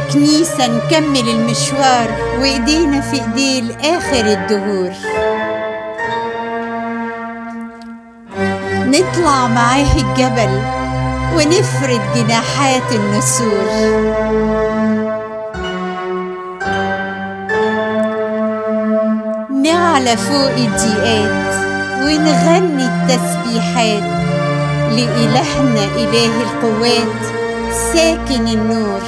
كنيسة نكمل المشوار وإيدينا في إيديه لآخر الدهور نطلع معاه الجبل ونفرد جناحات النسور نعلى فوق الضيقات ونغني التسبيحات لإلهنا إله القوات ساكن النور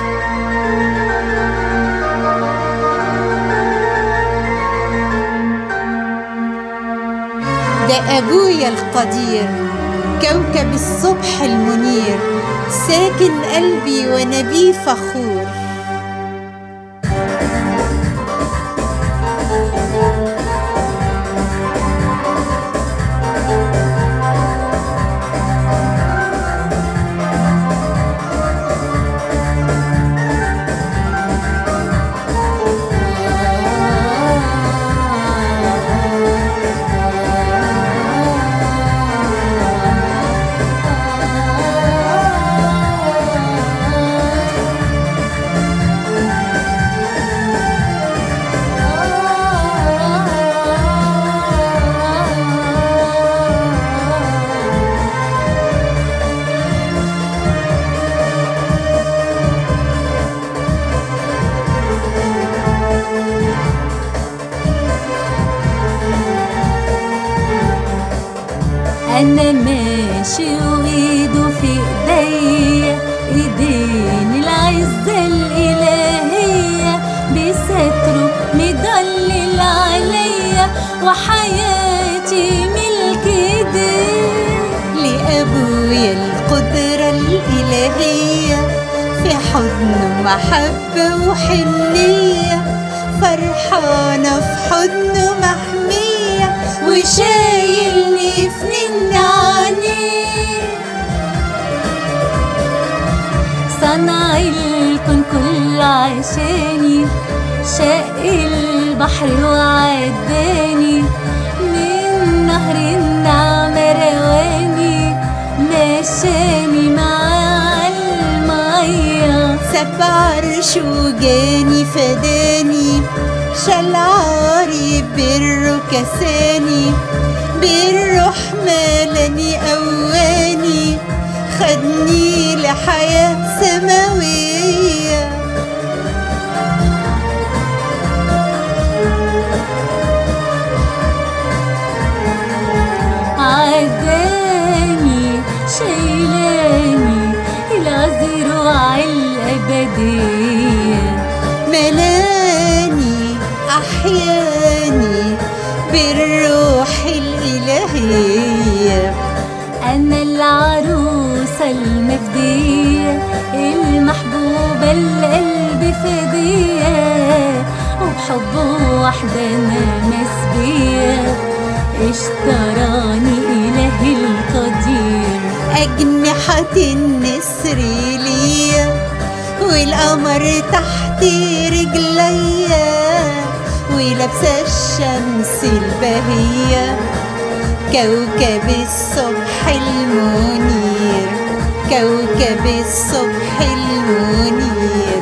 ده أبويا القدير كوكب الصبح المنير ساكن قلبي وأنا بيه فخور أنا ماشي وإيده في إيديا إيدين العزة الإلهية بستره مضلل عليا وحياتي ملك إيديه لأبويا القدرة الإلهية في حضنه محبة وحنية فرحانة في حضنه محمية وشايلني في نن عينيه صنع الكون كله عشاني شق البحر وعداني من نهر النعمة رواني مشاني مع المية ساب عرش وجاني فداني شال عاري بره كساني بالروح مالني قواني خدني لحياة سماوية عداني شايلاني العذراع الأبدية ملاني أحياني بالروح الإلهية أنا العروسة المفدية المحبوبة القلب فدية وبحبه وحدة أنا مسبية اشتراني إله القدير أجنحة النسر ليا والقمر تحت رجليا ولابسة الشمس البهية كوكب الصبح المنير كوكب الصبح المنير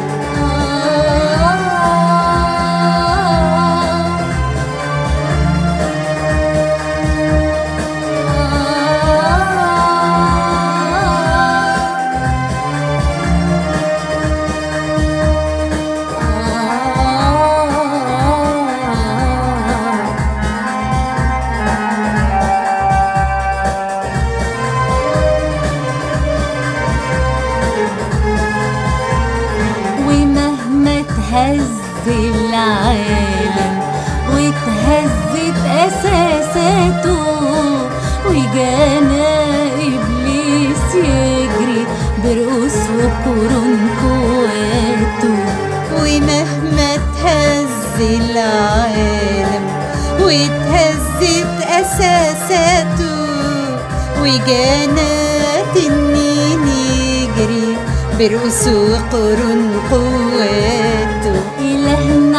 ومهما تهز العالم وتهزت أساساته وجانا إبليس يجري برؤوس وقرون قواته ومهما تهز العالم وتهزت أساساته وجانا تنين يجري برؤوس وقرون قواته إلهنا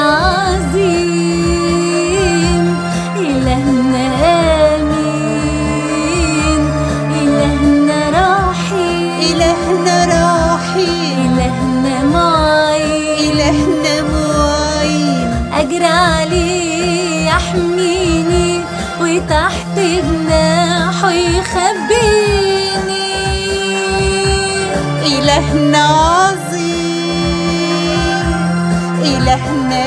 عظيم إلهنا آمين إلهنا رحيم إلهنا راحي إلهنا معين أجري عليه يحميني وتحت جناحه يخبيني إلهنا عظيم إلهنا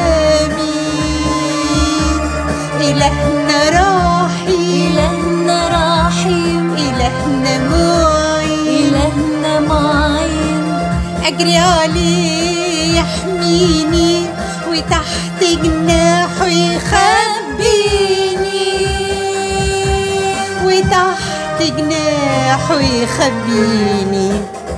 آمين إلهنا راحي إلهنا رحيم إلهنا معين إلهنا معين أجري عليه يحميني وتحت جناحه يخبيني وتحت جناحه يخبيني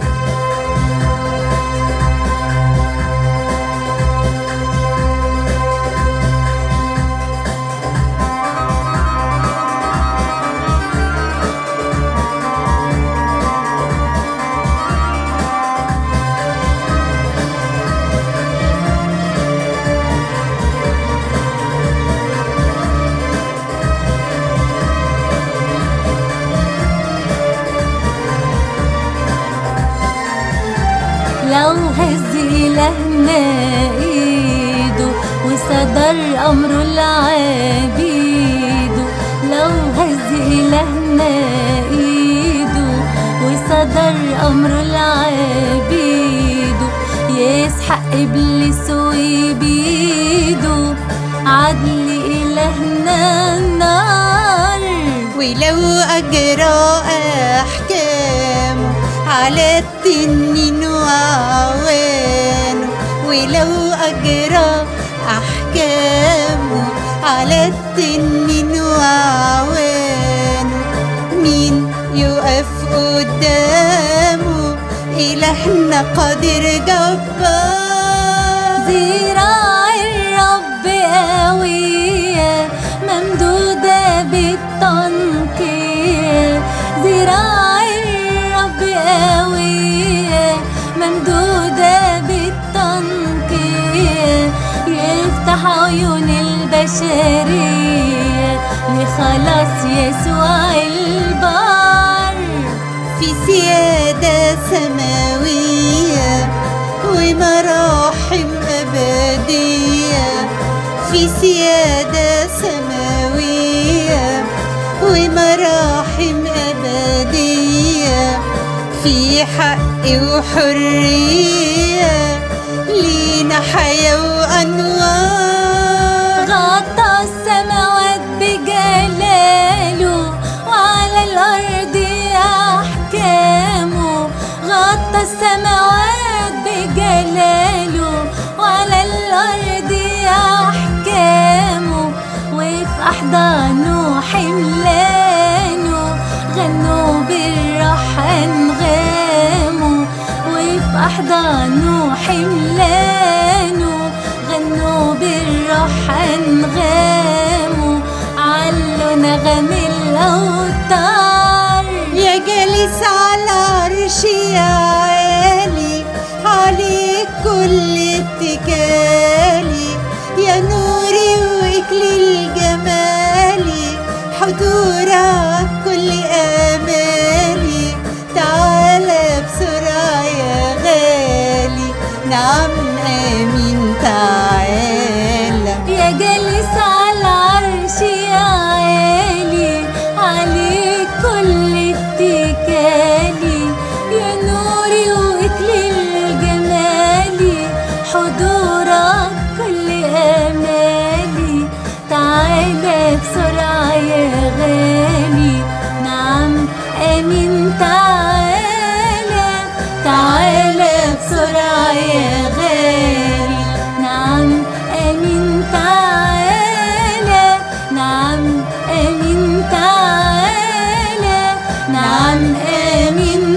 لو هز إلهنا إيده وصدر أمره لعبيده لو هز إلهنا إيده وصدر أمره لعبيده يسحق إبليس ويبيده عدل إلهنا النار ولو أجرى أحكامه على التنين وعوانه ولو أجرى أحكامه على التنين وعوانه مين يقف قدامه إلهنا قادر جبار ذراع الرب قوية ممدودة بالتنقية ذراع الرب قوية ممدودة بالتنقية يفتح عيون البشرية لخلاص يسوع البار في سيادة سماوية ومراحم أبدية في سيادة سماوية ومراحم أبدية في حق وحرية لينا حياة وأنوار غطى السماوات بجلاله وعلى الأرض أحكامه غطى السماوات بجلاله وعلى الأرض أحكامه وفي أحضانه حملانه غنوا بالراح أنغامه وفي أحضانه حملانه غنوا بالراح أنغامه علوا نغم الأوتار يا جالس على عرش يا عالي عليك كل اتكالي يا نوري وإكليل جمالي حضورك كل آمالي تعالى بسرعة يا غالي نعم آمين تعالى يا جالس على العرش يا عالي عليك كل اتكالي يا نوري وإكليل جمالي حضورك كل آمالي تعالى بسرعة يا غالي نعم آمين تعالى تعالى بسرعة يا غالي نعم آمين تعالى نعم آمين تعالى نعم آمين